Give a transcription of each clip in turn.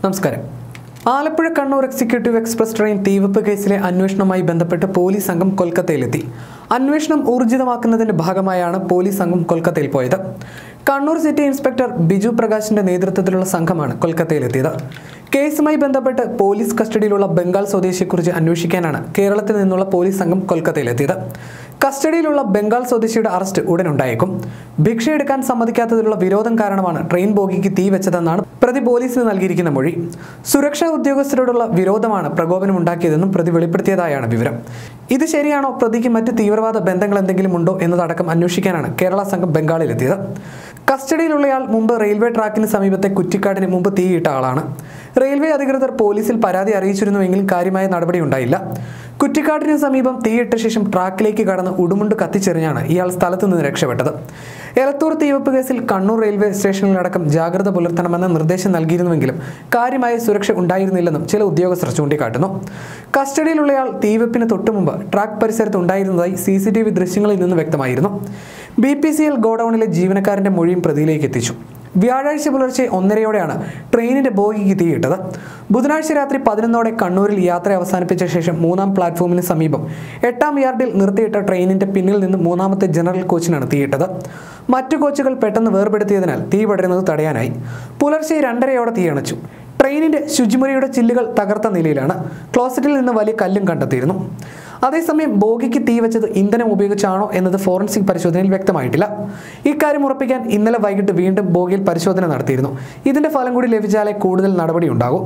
നമസ്കാരം Alappuzha Kannur executive express train തീവെപ്പ് കേസിലെ അന്വേഷണവുമായി ബന്ധപ്പെട്ട് പോലീസ് സംഘം കൊൽക്കത്തയിലെത്തി അന്വേഷണം ഊർജിതമാക്കുന്നതിന്റെ ഭാഗമായാണ് പോലീസ് സംഘം കൊൽക്കത്തയിൽ പോയത് കണ്ണൂർ സിറ്റി ഇൻസ്പെക്ടർ ബിജു പ്രകാശിന്റെ നേതൃത്വത്തിലുള്ള സംഘമാണ് കൊൽക്കത്തയിലെത്തിയത് കേസുമായി ബന്ധപ്പെട്ട് പോലീസ് കസ്റ്റഡിയിലുള്ള ബംഗാൾ സ്വദേശിയെക്കുറിച്ച് അന്വേഷിക്കാനാണ് കേരളത്തിൽ നിന്നുള്ള പോലീസ് സംഘം കൊൽക്കത്തയിലെത്തിയത് കസ്റ്റഡിയിലുള്ള ബംഗാൾ സ്വദേശിയുടെ അറസ്റ്റ് ഉടൻ ഉണ്ടായേക്കും ഭിക്ഷയെടുക്കാൻ സമ്മതിക്കാത്തതിലുള്ള വിരോധം കാരണമാണ് ട്രെയിൻ ബോഗിക്ക് തീ വെച്ചതെന്നാണ് പ്രതി പോലീസിന് നൽകിയിരിക്കുന്ന മൊഴി സുരക്ഷാ ഉദ്യോഗസ്ഥരോടുള്ള വിരോധമാണ് പ്രകോപനം ഉണ്ടാക്കിയതെന്നും പ്രതി വെളിപ്പെടുത്തിയതായാണ് വിവരം ഇത് ശരിയാണോ പ്രതിക്ക് മറ്റ് തീവ്രവാദ ബന്ധങ്ങൾ എന്തെങ്കിലും ഉണ്ടോ എന്നതടക്കം അന്വേഷിക്കാനാണ് കേരള സംഘം ബംഗാളിലെത്തിയത് കസ്റ്റഡിയിലുള്ളയാൾ മുമ്പ് റെയിൽവേ ട്രാക്കിന് സമീപത്തെ കുറ്റിക്കാടിന് മുമ്പ് തീയിട്ട ആളാണ് റെയിൽവേ അധികൃതർ പോലീസിൽ പരാതി അറിയിച്ചിരുന്നുവെങ്കിലും കാര്യമായ നടപടി ഉണ്ടായില്ല കുറ്റിക്കാടിന് സമീപം തീയിട്ട ശേഷം ട്രാക്കിലേക്ക് കടന്ന് ഉടുമുണ്ട് കത്തിച്ചെറിഞ്ഞാണ് ഇയാൾ സ്ഥലത്തു നിന്ന് രക്ഷപ്പെട്ടത് എലത്തൂർ തീവെപ്പ് കേസിൽ കണ്ണൂർ റെയിൽവേ സ്റ്റേഷനിലടക്കം ജാഗ്രത പുലർത്തണമെന്ന നിർദ്ദേശം നൽകിയിരുന്നുവെങ്കിലും കാര്യമായ സുരക്ഷ ഉണ്ടായിരുന്നില്ലെന്നും ചില ഉദ്യോഗസ്ഥർ ചൂണ്ടിക്കാട്ടുന്നു കസ്റ്റഡിയിലുള്ളയാൾ തീവെപ്പിന് തൊട്ടുമുമ്പ് ട്രാക്ക് പരിസരത്ത് ഉണ്ടായിരുന്നതായി സി സി ടി വി ദൃശ്യങ്ങളിൽ നിന്ന് വ്യക്തമായിരുന്നു ബി പി സി എൽ ഗോഡൌണിലെ ജീവനക്കാരന്റെ മൊഴിയും പ്രതിയിലേക്ക് എത്തിച്ചു വ്യാഴാഴ്ച പുലർച്ചെ ഒന്നരയോടെയാണ് ട്രെയിനിന്റെ ബോഗിക്ക് തീയിട്ടത് ബുധനാഴ്ച രാത്രി പതിനൊന്നോടെ കണ്ണൂരിൽ യാത്ര അവസാനിപ്പിച്ച ശേഷം മൂന്നാം പ്ലാറ്റ്ഫോമിന് സമീപം എട്ടാം യാർഡിൽ നിർത്തിയിട്ട ട്രെയിനിന്റെ പിന്നിൽ നിന്ന് മൂന്നാമത്തെ ജനറൽ കോച്ചിനാണ് തീയിട്ടത് മറ്റു കോച്ചുകൾ പെട്ടെന്ന് വേർപെടുത്തിയതിനാൽ തീ പടരുന്നത് തടയാനായി പുലർച്ചെ രണ്ടരയോടെ തീയണച്ചു ട്രെയിനിന്റെ ശുചിമുറിയുടെ ചില്ലുകൾ തകർത്ത നിലയിലാണ് ക്ലോസറ്റിൽ നിന്ന് വലിയ കല്ലും കണ്ടെത്തിയിരുന്നു അതേസമയം ബോഗിക്ക് തീ വെച്ചത് ഇന്ധനം ഉപയോഗിച്ചാണോ എന്നത് ഫോറൻസിക് പരിശോധനയിൽ വ്യക്തമായിട്ടില്ല ഇക്കാര്യം ഉറപ്പിക്കാൻ ഇന്നലെ വൈകിട്ട് വീണ്ടും ബോഗിയിൽ പരിശോധന നടത്തിയിരുന്നു ഇതിന്റെ ഫലം കൂടി ലഭിച്ചാലേ കൂടുതൽ നടപടി ഉണ്ടാകും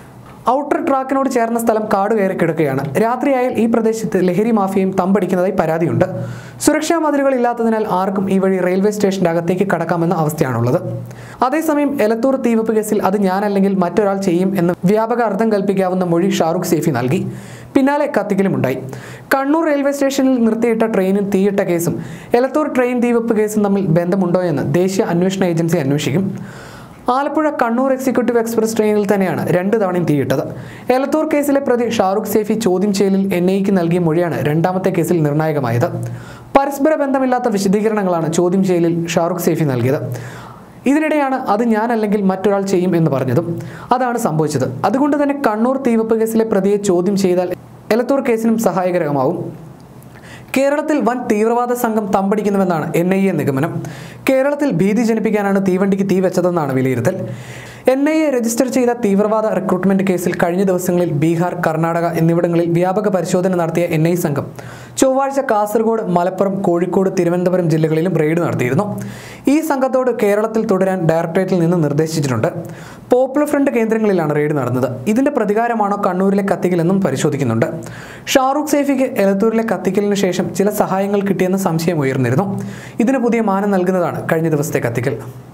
ഔട്ടർ ട്രാക്കിനോട് ചേർന്ന സ്ഥലം കാട് കയറി കിടക്കുകയാണ് രാത്രിയായാൽ ഈ പ്രദേശത്ത് ലഹരി മാഫിയയും തമ്പടിക്കുന്നതായി പരാതിയുണ്ട് സുരക്ഷാ മതിലുകൾ ഇല്ലാത്തതിനാൽ ആർക്കും ഈ വഴി റെയിൽവേ സ്റ്റേഷന്റെ അകത്തേക്ക് കടക്കാമെന്ന അവസ്ഥയാണുള്ളത് അതേസമയം എലത്തൂർ തീവെപ്പ് കേസിൽ അത് ഞാനല്ലെങ്കിൽ മറ്റൊരാൾ ചെയ്യും എന്ന് വ്യാപക അർത്ഥം കൽപ്പിക്കാവുന്ന മൊഴി ഷാറുഖ് സേഫി നൽകി പിന്നാലെ കത്തിക്കലുമുണ്ടായി കണ്ണൂർ റെയിൽവേ സ്റ്റേഷനിൽ നിർത്തിയിട്ട ട്രെയിനിൽ തീയിട്ട കേസും എലത്തൂർ ട്രെയിൻ തീവെപ്പ് കേസും തമ്മിൽ ബന്ധമുണ്ടോ എന്ന് ദേശീയ അന്വേഷണ ഏജൻസി അന്വേഷിക്കും ആലപ്പുഴ കണ്ണൂർ എക്സിക്യൂട്ടീവ് എക്സ്പ്രസ് ട്രെയിനിൽ തന്നെയാണ് രണ്ട് തവണയും തീയിട്ടത് എലത്തൂർ കേസിലെ പ്രതി ഷാറുഖ് സേഫി ചോദ്യം ചെയ്യലിൽ എൻ ഐക്ക് നൽകിയ മൊഴിയാണ് രണ്ടാമത്തെ കേസിൽ നിർണായകമായത് പരസ്പര ബന്ധമില്ലാത്ത വിശദീകരണങ്ങളാണ് ചോദ്യം ചെയ്യലിൽ ഷാറുഖ് സേഫി നൽകിയത് ഇതിനിടെയാണ് അത് ഞാൻ അല്ലെങ്കിൽ മറ്റൊരാൾ ചെയ്യും എന്ന് പറഞ്ഞതും അതാണ് സംഭവിച്ചത് അതുകൊണ്ട് തന്നെ കണ്ണൂർ തീവെപ്പ് കേസിലെ പ്രതിയെ ചോദ്യം ചെയ്താൽ എലത്തൂർ കേസിനും സഹായകരമാവും കേരളത്തിൽ വൻ തീവ്രവാദ സംഘം തമ്പടിക്കുന്നുവെന്നാണ് എൻ ഐ എ നിഗമനം കേരളത്തിൽ ഭീതി ജനിപ്പിക്കാനാണ് തീവണ്ടിക്ക് തീ വെച്ചതെന്നാണ് വിലയിരുത്തൽ എൻ ഐ എ രജിസ്റ്റർ ചെയ്ത തീവ്രവാദ റിക്രൂട്ട്മെന്റ് കേസിൽ കഴിഞ്ഞ ദിവസങ്ങളിൽ ബീഹാർ കർണാടക എന്നിവിടങ്ങളിൽ വ്യാപക പരിശോധന നടത്തിയ എൻ ഐ സംഘം ചൊവ്വാഴ്ച കാസർഗോഡ് മലപ്പുറം കോഴിക്കോട് തിരുവനന്തപുരം ജില്ലകളിലും റെയ്ഡ് നടത്തിയിരുന്നു ഈ സംഘത്തോട് കേരളത്തിൽ തുടരാൻ ഡയറക്ടറേറ്റിൽ നിന്ന് നിർദ്ദേശിച്ചിട്ടുണ്ട് പോപ്പുലർ ഫ്രണ്ട് കേന്ദ്രങ്ങളിലാണ് റെയ്ഡ് നടന്നത് ഇതിന്റെ പ്രതികാരമാണോ കണ്ണൂരിലെ കത്തിക്കലെന്നും പരിശോധിക്കുന്നുണ്ട് ഷാറൂഖ് സേഫിക്ക് എലത്തൂരിലെ കത്തിക്കലിന് ശേഷം ചില സഹായങ്ങൾ കിട്ടിയെന്ന സംശയം ഉയർന്നിരുന്നു ഇതിന് പുതിയ മാനം നൽകുന്നതാണ് കഴിഞ്ഞ ദിവസത്തെ കത്തിക്കൽ